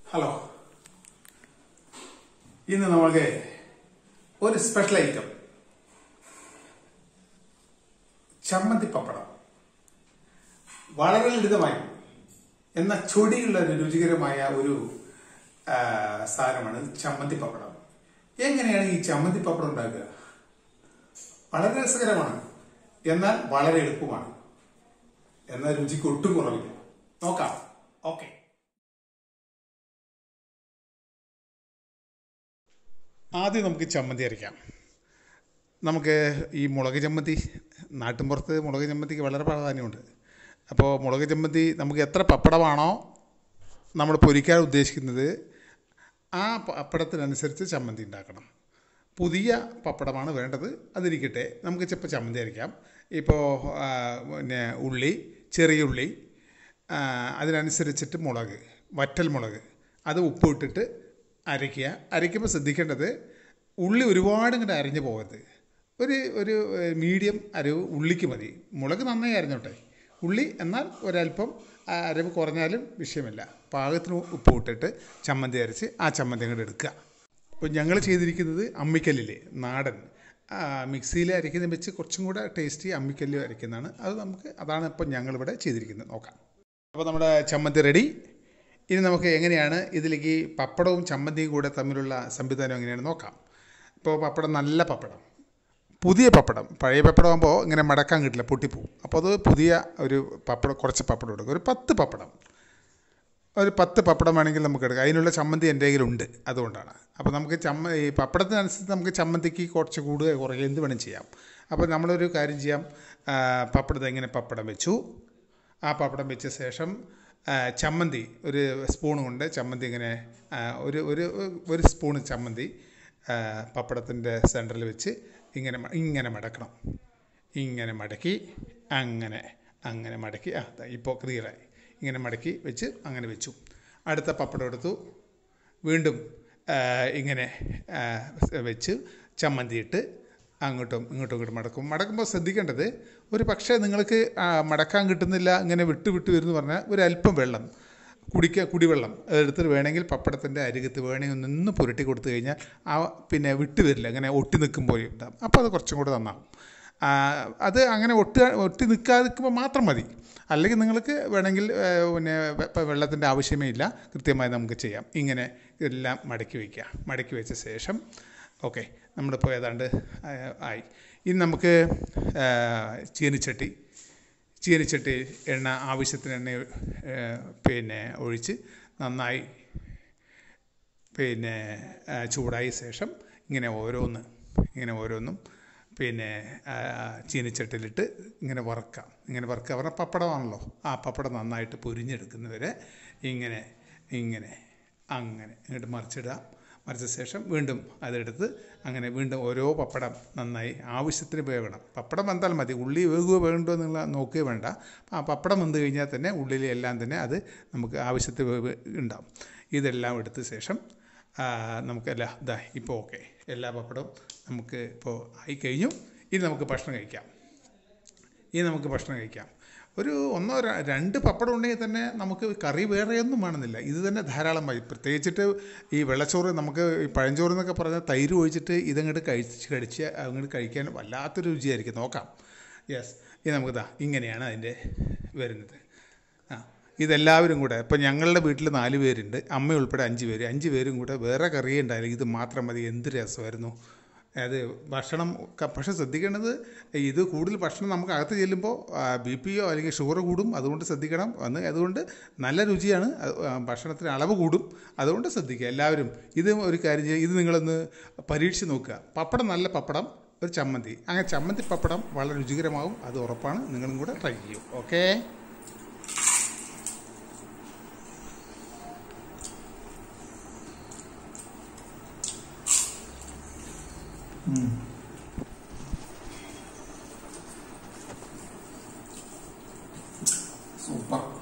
hello ഇന്ന് നമുക്ക് ഒരു സ്പെഷ്യൽ ഐറ്റം ചമ്മന്തി പപ്പടം വളരെ ലളിതമായി എന്ന ചൊടിയുള്ള ഒരു രുചികരമായ ഒരു ആ, സാധനമാണ് ചമ്മന്തി പപ്പടം എങ്ങനെയാണ് ഈ ചമ്മന്തി പപ്പടം ഉണ്ടാക്കുക വളരെ രസകരമാണ് എന്നാൽ വളരെ എളുപ്പമാണ് എന്നാൽ രുചിക്ക് ഒട്ടും കുറവില്ല നോക്കാം ഓക്കെ ആദ്യം നമുക്ക് ചമ്മന്തി അരയ്ക്കാം നമുക്ക് ഈ മുളക് ചമ്മന്തി നാട്ടിൻപുറത്ത് മുളക് ചമ്മന്തിക്ക് വളരെ പ്രാധാന്യമുണ്ട് അപ്പോൾ മുളക് ചമ്മന്തി നമുക്ക് എത്ര പപ്പടമാണോ നമ്മൾ പൊരിക്കാൻ ഉദ്ദേശിക്കുന്നത് ആ പപ്പടത്തിനനുസരിച്ച് ചമ്മന്തി ഉണ്ടാക്കണം പുതിയ പപ്പടമാണ് വേണ്ടത് അതിരിക്കട്ടെ നമുക്ക് ചിലപ്പോൾ ചമ്മന്തി അരയ്ക്കാം ഇപ്പോൾ ആ, പിന്നെ ഉള്ളി ചെറിയ ഉള്ളി ആ, അതിനനുസരിച്ചിട്ട് മുളക് വറ്റൽ മുളക് അത് ഉപ്പ് ഇട്ടിട്ട് അരയ്ക്കുക അരയ്ക്കുമ്പോൾ ശ്രദ്ധിക്കേണ്ടത് ഉള്ളി ഒരുപാട് ഇങ്ങോട്ട് അരിഞ്ഞു പോകരുത് ഒരു ഒരു ഏഹ്, മീഡിയം അരവ് ഉള്ളിക്ക് മതി മുളക് നന്നായി അരിഞ്ഞോട്ടെ ഉള്ളി എന്നാൽ ഒരല്പം ആ അരവ് കുറഞ്ഞാലും വിഷയമില്ല പാകത്തിന് ഉപ്പ് ഇട്ടിട്ട് ചമ്മന്തി അരച്ച് ആ ചമ്മന്തി അങ്ങോട്ട് എടുക്കുക ഇപ്പോൾ ഞങ്ങൾ ചെയ്തിരിക്കുന്നത് അമ്മിക്കല്ലിൽ നാടൻ ആ, മിക്സിയിൽ അരയ്ക്കുന്നത് വെച്ച് കുറച്ചും കൂടെ ടേസ്റ്റി അമ്മിക്കല്ലിൽ അരയ്ക്കുന്നതാണ് അത് നമുക്ക് അതാണ് ഇപ്പോൾ ഞങ്ങളിവിടെ ചെയ്തിരിക്കുന്നത് നോക്കാം അപ്പോൾ നമ്മുടെ ചമ്മന്തി റെഡി ഇനി നമുക്ക് എങ്ങനെയാണ് ഇതിലേക്ക് പപ്പടവും ചമ്മന്തിയും കൂടെ തമ്മിലുള്ള സംവിധാനം എങ്ങനെയാണ് നോക്കാം ഇപ്പോൾ പപ്പടം നല്ല പപ്പടം പുതിയ പപ്പടം പഴയ പപ്പടം ആകുമ്പോൾ ഇങ്ങനെ മടക്കാൻ കിട്ടില്ല പൊട്ടിപ്പോവും അപ്പോൾ അത് പുതിയ ഒരു പപ്പടം കുറച്ച് പപ്പടം എടുക്കും ഒരു പത്ത് പപ്പടം ഒരു പത്ത് പപ്പടം വേണമെങ്കിൽ നമുക്ക് എടുക്കാം അതിനുള്ള ചമ്മന്തി എൻ്റെ കയ്യിലുണ്ട് അതുകൊണ്ടാണ് അപ്പോൾ നമുക്ക് ചമ്മ ഈ പപ്പടത്തിനനുസരിച്ച് നമുക്ക് ചമ്മന്തിക്ക് കുറച്ച് കൂടുക കുറയുക എന്ത് വേണം ചെയ്യാം അപ്പോൾ നമ്മളൊരു കാര്യം ചെയ്യാം ആ, പപ്പടത്തെ ഇങ്ങനെ പപ്പടം വെച്ചു ആ പപ്പടം വെച്ച ശേഷം ആ, ചമ്മന്തി ഒരു സ്പൂൺ കൊണ്ട് ചമ്മന്തി ഇങ്ങനെ ആ, ഒരു ഒരു ഒരു സ്പൂൺ ചമ്മന്തി പപ്പടത്തിൻ്റെ സെൻറ്ററിൽ വെച്ച് ഇങ്ങനെ മ- ഇങ്ങനെ മടക്കണം ഇങ്ങനെ മടക്കി അങ്ങനെ അങ്ങനെ മടക്കി ആ ദാ ഇപ്പോൾ ക്ലിയറായി ഇങ്ങനെ മടക്കി വെച്ച് അങ്ങനെ വെച്ചു അടുത്ത പപ്പടം എടുത്തു വീണ്ടും ആ, ഇങ്ങനെ ആ, വെച്ച് ചമ്മന്തി ഇട്ട് അങ്ങോട്ടും ഇങ്ങോട്ടും ഇങ്ങോട്ടും മടക്കും മടക്കുമ്പോൾ ശ്രദ്ധിക്കേണ്ടത് ഒരു പക്ഷേ നിങ്ങൾക്ക് ആ, മടക്കാൻ കിട്ടുന്നില്ല ഇങ്ങനെ വിട്ട് വിട്ട് വരുന്നു പറഞ്ഞാൽ ഒരു അല്പം വെള്ളം കുടിക്കുക കുടിവെള്ളം അതെടുത്തിട്ട് വേണമെങ്കിൽ പപ്പടത്തിൻ്റെ അരികത്ത് വേണമെങ്കിൽ ഒന്ന് പുരട്ടി കൊടുത്തു കഴിഞ്ഞാൽ ആ പിന്നെ വിട്ട് വരില്ല ഇങ്ങനെ ഒട്ടി നിൽക്കുമ്പോൾ ഉണ്ടാകും അപ്പോൾ അത് കുറച്ചും കൂടെ നന്നാവും ആ, അത് അങ്ങനെ ഒട്ടി ഒട്ടി നിൽക്കാതിരിക്കുമ്പോൾ മാത്രം മതി അല്ലെങ്കിൽ നിങ്ങൾക്ക് വേണമെങ്കിൽ ഏ, പിന്നെ ഇപ്പം വെള്ളത്തിൻ്റെ ആവശ്യമേ ഇല്ല കൃത്യമായി നമുക്ക് ചെയ്യാം ഇങ്ങനെ എല്ലാം മടക്കി വയ്ക്കുക മടക്കി വെച്ച ശേഷം ഓക്കെ നമ്മളിപ്പോൾ ഏതാണ്ട് ആ, ആയി ഇനി നമുക്ക് ആ, ചീനിച്ചട്ടി ചീനിച്ചട്ടി എണ്ണ ആവശ്യത്തിന് എണ്ണ ഏ, പിന്നെ ഒഴിച്ച് നന്നായി പിന്നെ ആ, ചൂടായ ശേഷം ഇങ്ങനെ ഓരോന്ന് ഇങ്ങനെ ഓരോന്നും പിന്നെ ആ, ചീനിച്ചട്ടിയിലിട്ട് ഇങ്ങനെ വറുക്കാം ഇങ്ങനെ വറുക്കുക പറഞ്ഞാൽ പപ്പടമാണല്ലോ ആ പപ്പടം നന്നായിട്ട് പൊരിഞ്ഞെടുക്കുന്നവരെ ഇങ്ങനെ ഇങ്ങനെ അങ്ങനെ ഇങ്ങോട്ട് മറിച്ചിടുക മറിച്ച ശേഷം വീണ്ടും അതെടുത്ത് അങ്ങനെ വീണ്ടും ഓരോ പപ്പടം നന്നായി ആവശ്യത്തിന് വേകണം പപ്പടം വെന്താൽ മതി ഉള്ളി വേകുകയോ വേണ്ടോ എന്നുള്ള നോക്കുകയോ വേണ്ട ആ പപ്പടം വെന്ത് കഴിഞ്ഞാൽ തന്നെ ഉള്ളിലെ എല്ലാം തന്നെ അത് നമുക്ക് ആവശ്യത്തിന് വേവ് ഉണ്ടാവും ഇതെല്ലാം എടുത്ത ശേഷം ആ, നമുക്ക് എല്ലാ ഇതാ ഇപ്പോൾ ഓക്കെ എല്ലാ പപ്പടവും നമുക്ക് ഇപ്പോൾ ആയി കഴിഞ്ഞു ഇനി നമുക്ക് ഭക്ഷണം കഴിക്കാം ഇനി നമുക്ക് ഭക്ഷണം കഴിക്കാം ഒരു ഒന്നോ ര- രണ്ട് പപ്പടം ഉണ്ടെങ്കിൽ തന്നെ നമുക്ക് കറി വേറെയൊന്നും വേണമെന്നില്ല ഇത് തന്നെ ധാരാളമായി പ്രത്യേകിച്ചിട്ട് ഈ വെള്ളച്ചോറ് നമുക്ക് ഈ പഴഞ്ചോറ് എന്നൊക്കെ പറഞ്ഞാൽ തൈര് ഒഴിച്ചിട്ട് ഇതങ്ങോട്ട് കഴിച്ച് കഴിച്ച് അങ്ങോട്ട് കഴിക്കാൻ വല്ലാത്തൊരു രുചിയായിരിക്കും നോക്കാം യെസ് ഇത് നമുക്ക് ഇതാ ഇങ്ങനെയാണ് അതിൻ്റെ വരുന്നത് ആ ഇതെല്ലാവരും കൂടെ ഇപ്പം ഞങ്ങളുടെ വീട്ടിൽ നാല് പേരുണ്ട് അമ്മ ഉൾപ്പെടെ അഞ്ച് പേര് അഞ്ച് പേരും കൂടെ വേറെ കറിയേ ഉണ്ടായാലും ഇത് മാത്രം മതി എന്ത് രസമായിരുന്നു അത് ഭക്ഷണം ക- പക്ഷെ ശ്രദ്ധിക്കേണ്ടത് ഇത് കൂടുതൽ ഭക്ഷണം നമുക്ക് അകത്ത് ചെല്ലുമ്പോൾ ബി പിയോ അല്ലെങ്കിൽ ഷുഗർ കൂടും അതുകൊണ്ട് ശ്രദ്ധിക്കണം അന്ന് അതുകൊണ്ട് നല്ല രുചിയാണ് അത്, ആ, ഭക്ഷണത്തിന് അളവ് കൂടും അതുകൊണ്ട് ശ്രദ്ധിക്കുക എല്ലാവരും ഇത് ഒരു കാര്യം ചെയ്യുക ഇത് നിങ്ങളൊന്ന് പരീക്ഷിച്ച് നോക്കുക പപ്പടം നല്ല പപ്പടം ഒരു ചമ്മന്തി അങ്ങനെ ചമ്മന്തി പപ്പടം വളരെ രുചികരമാവും അത് ഉറപ്പാണ് നിങ്ങളും കൂടെ ട്രൈ ചെയ്യും ഓക്കേ സൂപ്പർ